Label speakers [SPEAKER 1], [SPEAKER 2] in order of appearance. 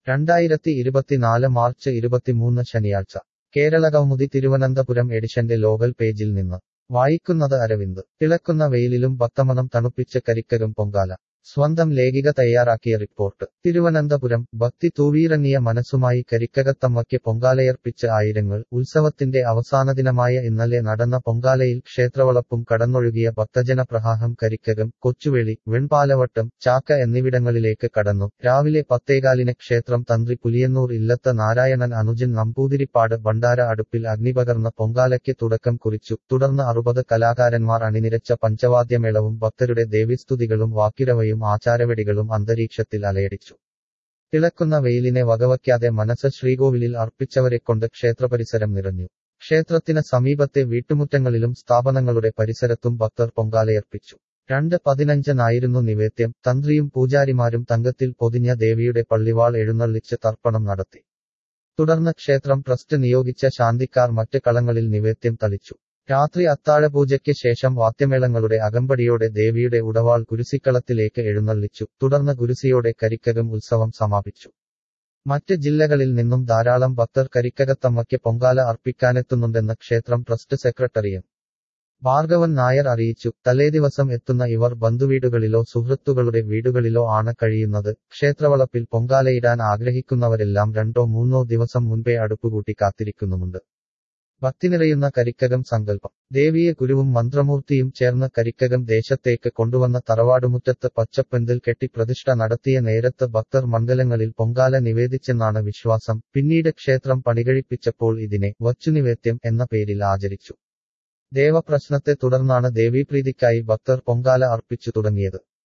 [SPEAKER 1] രണ്ടായിരത്തി ഇരുപത്തിനാല് മാർച്ച് ഇരുപത്തിമൂന്ന് ശനിയാഴ്ച കേരളകൗമുദി തിരുവനന്തപുരം എഡിഷന്റെ ലോകൽ പേജിൽ നിന്ന് വായിക്കുന്നത് അരവിന്ദ് തിളക്കുന്ന വെയിലിലും ഭക്തമനം തണുപ്പിച്ച് കരിക്കരും പൊങ്കാല സ്വന്തം ലേഖിക തയ്യാറാക്കിയ റിപ്പോർട്ട് തിരുവനന്തപുരം ഭക്തി തൂവീറങ്ങിയ മനസ്സുമായി കരിക്കകത്തമ്മയ്ക്ക് പൊങ്കാലയർപ്പിച്ച് ആയിരങ്ങൾ ഉത്സവത്തിന്റെ അവസാന ദിനമായ ഇന്നലെ നടന്ന പൊങ്കാലയിൽ ക്ഷേത്രവളപ്പും കടന്നൊഴുകിയ ഭക്തജന പ്രവാഹം കരിക്കകം കൊച്ചുവേളി വെൺപാലവട്ടം ചാക്ക എന്നിവിടങ്ങളിലേക്ക് കടന്നു രാവിലെ പത്തേകാലിന് ക്ഷേത്രം തന്ത്രി പുലിയന്നൂർ ഇല്ലത്ത് നാരായണൻ അനുജൻ നമ്പൂതിരിപ്പാട് ഭണ്ഡാര അടുപ്പിൽ അഗ്നിപകർന്ന പൊങ്കാലയ്ക്ക് തുടക്കം കുറിച്ചു തുടർന്ന് അറുപത് കലാകാരന്മാർ അണിനിരച്ച പഞ്ചവാദ്യമേളവും ഭക്തരുടെ ദേവീസ്തുതികളും വാക്കിരവയും ആചാരവെടികളും അന്തരീക്ഷത്തിൽ അലയടിച്ചു തിളക്കുന്ന വെയിലിനെ വകവയ്ക്കാതെ മനസ്സ് ശ്രീകോവിലിൽ അർപ്പിച്ചവരെക്കൊണ്ട് ക്ഷേത്രപരിസരം നിറഞ്ഞു ക്ഷേത്രത്തിന് സമീപത്തെ വീട്ടുമുറ്റങ്ങളിലും സ്ഥാപനങ്ങളുടെ പരിസരത്തും ഭക്തർ പൊങ്കാലയർപ്പിച്ചു രണ്ട് പതിനഞ്ചനായിരുന്നു നിവേദ്യം തന്ത്രിയും പൂജാരിമാരും തങ്കത്തിൽ പൊതിഞ്ഞ ദേവിയുടെ പള്ളിവാൾ എഴുന്നള്ളിച്ച് തർപ്പണം നടത്തി തുടർന്ന് ക്ഷേത്രം ട്രസ്റ്റ് നിയോഗിച്ച ശാന്തിക്കാർ മറ്റ് കളങ്ങളിൽ നിവേദ്യം തളിച്ചു രാത്രി അത്താഴപൂജയ്ക്ക് ശേഷം വാദ്യമേളങ്ങളുടെ അകമ്പടിയോടെ ദേവിയുടെ ഉടവാൾ കുരിശിക്കളത്തിലേക്ക് എഴുന്നള്ളിച്ചു തുടർന്ന് കുരിശിയോടെ കരിക്കകം ഉത്സവം സമാപിച്ചു മറ്റ് ജില്ലകളിൽ നിന്നും ധാരാളം ഭക്തർ കരിക്കകത്തമ്മയ്ക്ക് പൊങ്കാല അർപ്പിക്കാനെത്തുന്നുണ്ടെന്ന് ക്ഷേത്രം trust secretary M Bhargavan Nair അറിയിച്ചു തലേദിവസം എത്തുന്ന ഇവർ ബന്ധുവീടുകളിലോ സുഹൃത്തുക്കളുടെ വീടുകളിലോ ആണ് കഴിയുന്നത് ക്ഷേത്രവളപ്പിൽ പൊങ്കാലയിടാൻ ആഗ്രഹിക്കുന്നവരെല്ലാം രണ്ടോ മൂന്നോ ദിവസം മുൻപേ അടുപ്പുകൂട്ടി കാത്തിരിക്കുന്നുമുണ്ട് ഭക്തി നിറയുന്ന കരിക്കകം സങ്കല്പം ദേവിയെ ഗുരുവും മന്ത്രമൂർത്തിയും ചേർന്ന് കരിക്കകം ദേശത്തേക്ക് കൊണ്ടുവന്ന തറവാടുമുറ്റത്ത് പച്ചപ്പന്തൽ കെട്ടി പ്രതിഷ്ഠ നടത്തിയ നേരത്ത് ഭക്തർ മണ്ഡലങ്ങളിൽ പൊങ്കാല നിവേദിച്ചെന്നാണ് വിശ്വാസം പിന്നീട് ക്ഷേത്രം പണികഴിപ്പിച്ചപ്പോൾ ഇതിനെ വച്ചുനിവേദ്യം എന്ന പേരിൽ ആചരിച്ചു ദേവപ്രശ്നത്തെ തുടർന്നാണ് ദേവീപ്രീതിക്കായി ഭക്തർ പൊങ്കാല അർപ്പിച്ചു തുടങ്ങിയത്